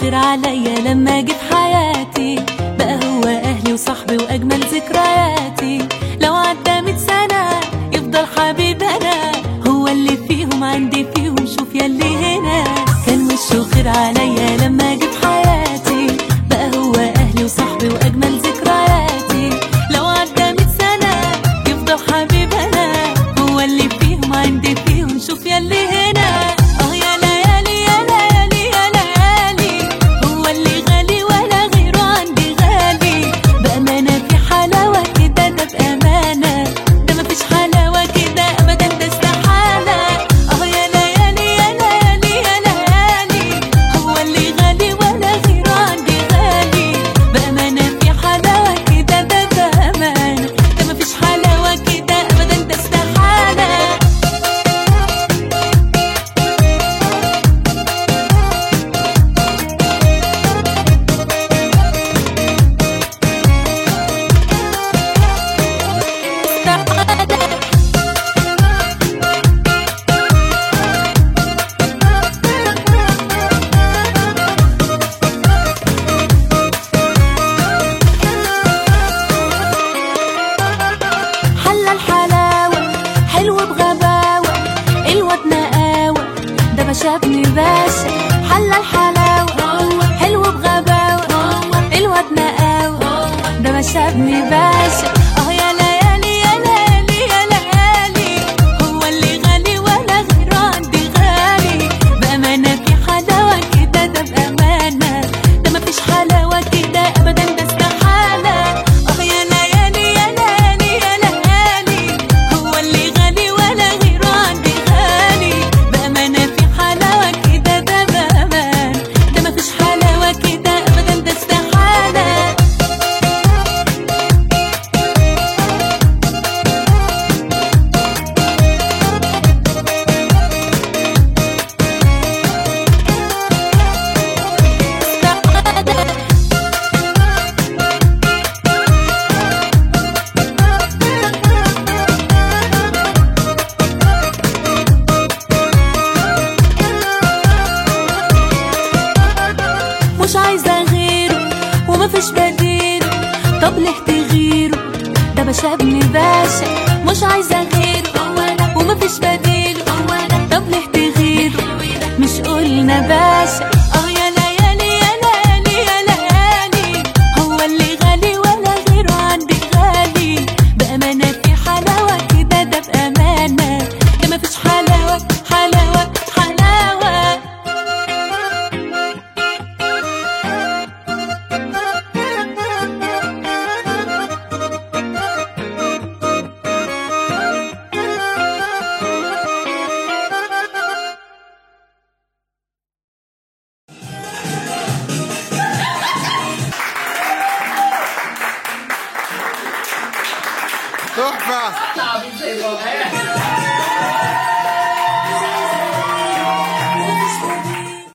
خير عليا لما جه في حياتي بقى هو اهلي وصاحبي واجمل ذكرياتي لو عدى مية سنة يفضل حبيبنا هو اللي فيهم عندي فيهم شوف يلي هنا كان وشه خير عليا لما جه في حياتي بقى هو اهلي وصاحبي واجمل ذكرياتي لو عدى مية سنة يفضل حبيبنا هو اللي فيهم عندي فيهم شوف يلي هنا اه يا ليالي يا ليالي يا ليالي هو اللي غالي ولا غيره عندي غالي بأمانة في حلاوة كده ده بأمانة ده مفيش حلاوة كده أبدا ده استحالة اه يا ليالي يا ليالي يا ليالي هو اللي غالي ولا غيره عندي غالي بأمانة في حلاوة كده ده بأمانة ده مفيش حلاوة كده أبدا ده استحالة حلى الحلاوة حلو بغباوة الواد نقاوة ده باشا ابن باشا حلى الحلاوة حلو بغباوة الواد نقاوة ده باشا ابن باشا اه يا ليالي يا ليالي يا ليالي هو اللي غالي ولا غيره عندي غالي بأمانة في حلاوة كده ده بأمانة ده مفيش حلاوة كده أبدا ده استحالة اه يا ليالي يا ليالي يا ليالي هو اللي غالي ولا غيره عندي غالي بأمانة في حلاوة كده ده بأمان ده مفيش حلاوة كده أبدا ده استحالة مش عايزة غيره ومفيش بديله طب ليه تغيره ده باشا ابن باشا مش عايزة غيره ومفيش بديله طب ليه تغيره مش قلنا باشا اه يا ليالي يا ليالي يا ليالي هو اللي غالي ولا غيره عندي غالي بأمانة في حلاوة كده ده بأمانة ده مفيش حلاوة حلاوة حلاوة تحفة